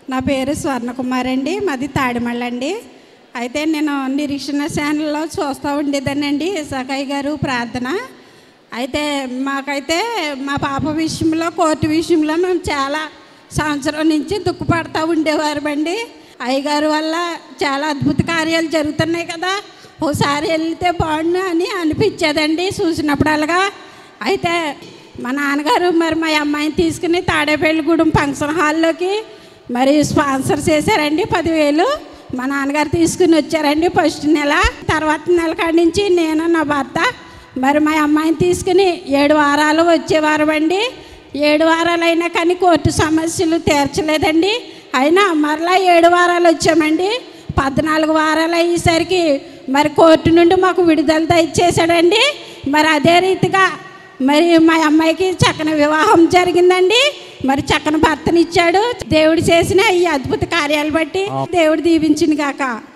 నా పేరు స్వర్ణకుమార్ అండి మాది తాడిమళ్ళ అండి అయితే నేను నిరీక్షణ ఛానల్లో చూస్తూ ఉండేదానండి ఇసాకయ్య గారు ప్రార్థన అయితే మాకైతే మా పాప విషయంలో కోర్టు విషయంలో మేము చాలా సంవత్సరం నుంచి దుఃఖపడతా ఉండేవారమండి అయ్యగారు వల్ల చాలా అద్భుత కార్యాలు జరుగుతున్నాయి కదా ఒకసారి వెళ్తే బాగుండు అని అనిపించేదండి చూసినప్పుడల్లా అయితే మా నాన్నగారు మరి మా అమ్మాయిని తీసుకుని తాడేపల్లిగూడెం ఫంక్షన్ హాల్లోకి మరి స్పాన్సర్ చేశారండి పదివేలు మా నాన్నగారు తీసుకుని వచ్చారండి ఫస్ట్ నెల తర్వాత నెల కాడి నుంచి నేను నా భర్త మరి మా అమ్మాయిని తీసుకుని ఏడు వారాలు వచ్చేవారం అండి ఏడు వారాలు అయినా కానీ కోర్టు సమస్యలు తీర్చలేదండి అయినా మరలా ఏడు వారాలు వచ్చామండి పద్నాలుగు వారాలు అయ్యేసరికి మరి కోర్టు నుండి మాకు విడుదల ఇచ్చేసాడండి మరి అదే రీతిగా మరి మా అమ్మాయికి చక్కని వివాహం జరిగిందండి మరి చక్కని భర్తనిచ్చాడు దేవుడు చేసిన ఈ అద్భుత కార్యాలు బట్టి దేవుడు దీవించింది కాక